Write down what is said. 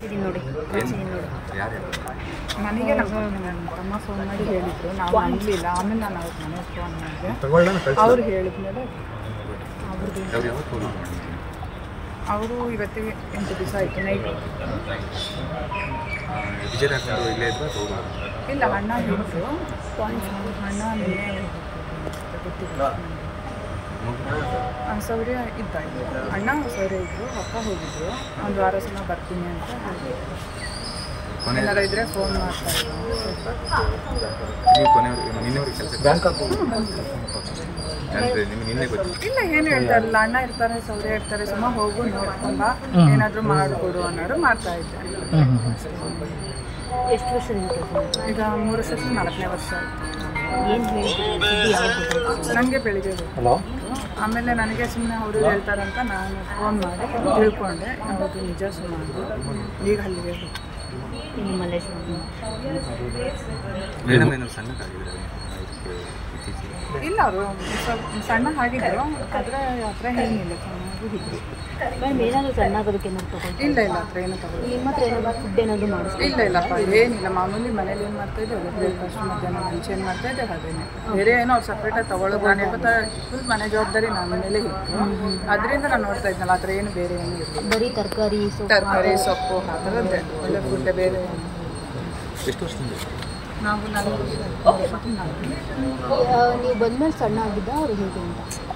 ಇದೀನಿ ನೋಡಿ ಕಳ್ಸಿದೀನಿ ನೋಡಿ ಯಾರು ನನಗೆ ನಮ್ಮ ನನ್ನ ತಮ್ಮ ಫೋನ್ ಮಾಡಿ ಹೇಳಿದ್ರು ನಾವು ಅನ್ಲಿಲ್ಲ ಆಮೇಲೆ ನಾನು ಅವ್ರ ಮನೆಗೆ ಫೋನ್ ಮಾಡಿದೆ ಅವ್ರು ಹೇಳಿದ್ಮೇಲೆ ಅವ್ರದ್ದು ಅವ್ರು ಯಾವತ್ತು ಹೋಗಿದ್ದು ಮಾಡಿ ಅವರು ಇವತ್ತಿಗೆ ಎಂಟು ದಿವಸ ಆಯಿತು ನೈಟ್ ವಿಜಯರಾಘವೇಂದ್ರ ಇಲ್ಲೇ ಇದ್ವಾ ಅಥವಾ ಇಲ್ಲ ಅಣ್ಣ ಇದ್ರು ಅಣ್ಣ ನಿನ್ನೆ ಗೊತ್ತಿಲ್ಲ ಆ, ಸೌರ್ಯ ಇದ್ದ ಇಲ್ಲಿ. ಅಣ್ಣ ಸೌರ್ಯ ಇದ್ರು ಅಪ್ಪ ಹೋಗಿದ್ರು ಒಂದು ವಾರ ಸಲ ಬರ್ತೀನಿ ಅಂತ ಹೇಳಿದ್ರು ಕೊನೆ ಏನಾರ ಇದ್ರೆ ಫೋನ್ ಮಾಡ್ತಾ ಇದ್ರು ಸ್ವಲ್ಪ ನೀವು ಕೊನೆಯವ್ರಿಗೆ ನಿನ್ನೆವ್ರಿಗೆ ಕೆಲಸ ಅಂದರೆ ನಿಮ್ಗೆ ನಿನ್ನೆ ಗೊತ್ತಿಲ್ಲ ಇಲ್ಲ ಏನು ಹೇಳ್ತಾರಲ್ಲ ಅಣ್ಣ ಇರ್ತಾರೆ ಸೌರ್ಯ ಇರ್ತಾರೆ ಸುಮ್ಮ ಹೋಗು ನೋಡ್ಕೊಂಬ ಏನಾದರೂ ಮಾಡಿಕೊಡು ಅನ್ನೋರು ಮಾಡ್ತಾ ಇದ್ದೆ ಎಷ್ಟು ವರ್ಷದಿಂದ ಕೆಲಸ ಮಾಡ್ತೀರಾ? ಈಗ ಮೂರು ವರ್ಷಕ್ಕೆ ನಾಲ್ಕನೇ ವರ್ಷ ಆಯ್ತು ಏನು ಹೇಳ್ತೀರಿ ಸುದ್ದಿ ಯಾವಾಗ ಗೊತ್ತಾಯ್ತು? ನನಗೆ ಬೆಳಿಗ್ಗೆ ಗೊತ್ತು ಆಮೇಲೆ ನನಗೆ ಸುಮ್ಮನೆ ಅವರು ಹೇಳ್ತಾರಂತ ನಾನು ಫೋನ್ ಮಾಡಿ ತಿಳ್ಕೊಂಡೆ ಹೌದು ನಿಜ ಸುಮ್ಮನೆ ಈಗ ಅಲ್ಲಿಗೆ ಹೋಗ್ತೀನಿ. ಇಲ್ಲಿ ಮಲ್ಲೇಶ್ವರ ಮೇಡಮ್ ಏನಾದ್ರು ಸಣ್ಣಕ್ಕಾಗಿದ್ದಾರೆ ಇದಕ್ಕೆ ಇತ್ತೀಚೆಗೆ ಇಲ್ಲ ಅವರು ಸ್ವಲ್ಪ ಸಣ್ಣ ಆಗಿದ್ರು ಆದರೆ ಹತ್ರ ಏನಿಲ್ಲ ಚೆನ್ನಾಗೂ ಇದ್ರು ಮೇಡಮ್ ಏನಾದರೂ ಸಣ್ಣ ಆಗೋದಕ್ಕೆ ಏನಾದ್ರು ತಗೊಳ್ತೀವಿ ಇಲ್ಲ ಇಲ್ಲ ಹತ್ರ ಏನು ತಗೊಳ್ಳಿ ನಿಮ್ಮ ಹತ್ರ ಏನಾದ್ರು ಫುಡ್ ಏನಾದರೂ ಮಾಡಿಸ್ತೀವಿ ಇಲ್ಲ ಇಲ್ಲಪ್ಪ ಏನಿಲ್ಲ ಮಾಮೂಲಿ ಮನೇಲಿ ಏನು ಮಾಡ್ತಾ ಇದ್ದೆ ಅದೇ ಬ್ರೇಕ್ಫಾಸ್ಟ್ ಮಧ್ಯಾಹ್ನ ಲಂಚ್ ಏನು ಮಾಡ್ತಾ ಇದ್ದೆ ಅದೇನೆ ಬೇರೆ ಏನೋ ಅವ್ರು ಸಪ್ರೇಟಾಗಿ ತಗೊಳ್ಳೋದು ನಾನು ಗೊತ್ತಾ ಫುಲ್ ಮನೆ ಜವಾಬ್ದಾರಿ ನನ್ನ ಮೇಲೆ ಇತ್ತು ಅದರಿಂದ ನಾನು ನೋಡ್ತಾ ಇದ್ನಲ್ಲ ಆ ಥರ ಏನು ಬೇರೆ ಏನು ಇರಲಿಲ್ಲ ಬರೀ ತರಕಾರಿ ಸೊಪ್ಪು ತರಕಾರಿ ಸೊಪ್ಪು ಆ ಥರದ್ದೇ ಒಳ್ಳೆ ಫುಡ್ ಬೇರೆ ಏನು. ಎಷ್ಟು ವರ್ಷದಿಂದ ನಾವು ನಾನು ಆ, ನೀವು ಬಂದ್ಮೇಲೆ ಸಣ್ಣ ಆಗಿದ್ದ ಅವ್ರು ಹೇಗೆ ಅಂತ